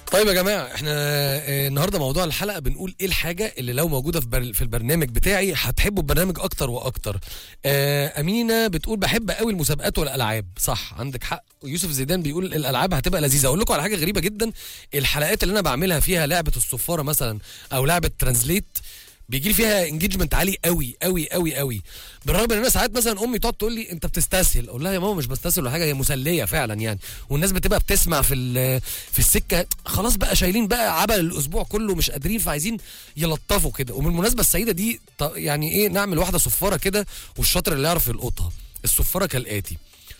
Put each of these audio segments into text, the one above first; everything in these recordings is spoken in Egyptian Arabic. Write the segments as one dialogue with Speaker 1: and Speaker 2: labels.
Speaker 1: طيب يا جماعه احنا آه، النهارده موضوع الحلقه بنقول ايه الحاجه اللي لو موجوده في بر... في البرنامج بتاعي هتحبوا البرنامج اكتر واكتر آه، امينه بتقول بحب قوي المسابقات والالعاب صح عندك حق يوسف زيدان بيقول الالعاب هتبقى لذيذه اقول لكم على حاجه غريبه جدا الحلقات اللي انا بعملها فيها لعبه الصفاره مثلا او لعبه ترانزليت بيجي لي فيها انجيجمنت عالي قوي قوي قوي قوي بالرغم ان انا ساعات مثلا امي تقعد تقول لي انت بتستسهل اقول لها يا ماما مش بستسهل ولا حاجه هي مسليه فعلا يعني والناس بتبقى بتسمع في ال- في السكه خلاص بقى شايلين بقى عبل الاسبوع كله مش قادرين فعايزين يلطفوا كده وبالمناسبه السعيده دي ط- يعني ايه نعمل واحده صفاره كده والشاطر اللي يعرف يلقطها الصفاره كالاتي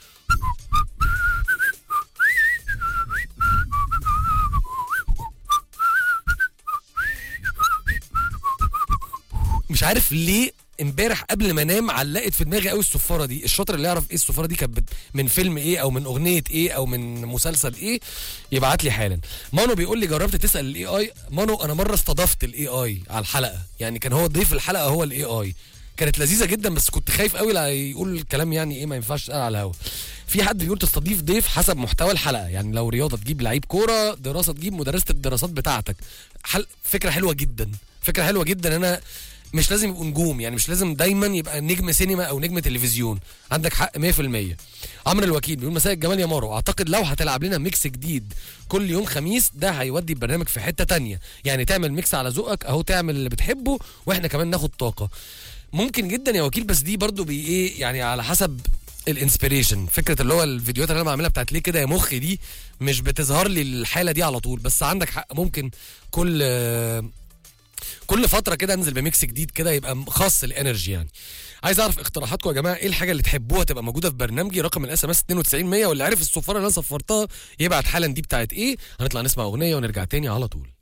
Speaker 1: مش عارف ليه امبارح قبل ما انام علقت في دماغي قوي الصفاره دي الشاطر اللي يعرف ايه الصفاره دي كانت بت- من فيلم ايه او من اغنيه ايه او من مسلسل ايه يبعت لي حالا مانو بيقول لي جربت تسال الاي اي مانو انا مره استضفت الاي اي على الحلقه يعني كان هو ضيف الحلقه هو الاي اي كانت لذيذه جدا بس كنت خايف قوي لا يقول الكلام يعني ايه ما ينفعش تقال على الهوا في حد بيقول تستضيف ضيف حسب محتوى الحلقه يعني لو رياضه تجيب لعيب كوره دراسه تجيب مدرسه الدراسات بتاعتك حل... فكره حلوه جدا فكره حلوه جدا انا مش لازم يبقوا نجوم يعني مش لازم دايما يبقى نجم سينما او نجم تلفزيون عندك حق 100% عمرو الوكيل بيقول مساء الجمال يا مارو اعتقد لو هتلعب لنا ميكس جديد كل يوم خميس ده هيودي البرنامج في حته تانية يعني تعمل ميكس على ذوقك اهو تعمل اللي بتحبه واحنا كمان ناخد طاقه ممكن جدا يا وكيل بس دي برضو بي ايه يعني على حسب الانسبيريشن فكره اللي هو الفيديوهات اللي انا بعملها بتاعت ليه كده يا مخي دي مش بتظهر لي الحاله دي على طول بس عندك حق ممكن كل آه، كل فتره كده انزل بميكس جديد كده يبقى خاص الانرجي يعني عايز اعرف اقتراحاتكم يا جماعه ايه الحاجه اللي تحبوها تبقى موجوده في برنامجي رقم الاس ام اس 92100 واللي عرف الصفاره اللي انا صفرتها يبعت حالا دي بتاعت ايه هنطلع نسمع اغنيه ونرجع تاني على طول